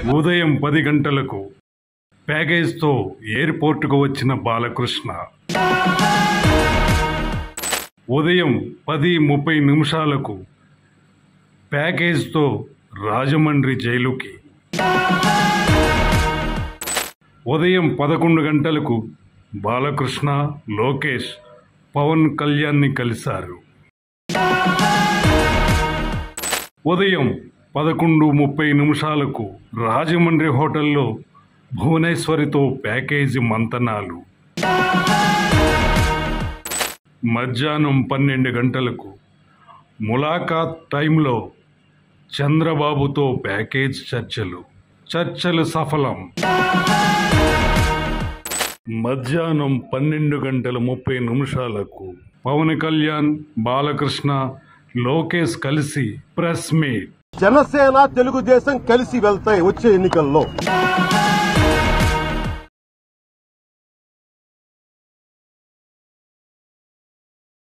ఉదయం పది గంటలకు ప్యాకేజ్తో ఎయిర్పోర్టుకు వచ్చిన బాలకృష్ణ ఉదయం పది ముప్పై నిమిషాలకు ప్యాకేజ్తో రాజమండ్రి జైలుకి ఉదయం పదకొండు గంటలకు బాలకృష్ణ లోకేష్ పవన్ కళ్యాణ్ని కలిశారు ఉదయం పదకొండు ముప్పై నిమిషాలకు రాజమండ్రి హోటల్లో భువనేశ్వరితో ప్యాకేజీ మంతనాలు మధ్యాహ్నం పన్నెండు గంటలకు ములాఖాత్ టైంలో చంద్రబాబుతో ప్యాకేజ్ చర్చలు చర్చలు సఫలం మధ్యాహ్నం పన్నెండు గంటల ముప్పై నిమిషాలకు పవన్ కళ్యాణ్ బాలకృష్ణ లోకేష్ కలిసి ప్రెస్ మీట్ జనసేన తెలుగుదేశం కలిసి వెళ్తాయి వచ్చే ఎన్నికల్లో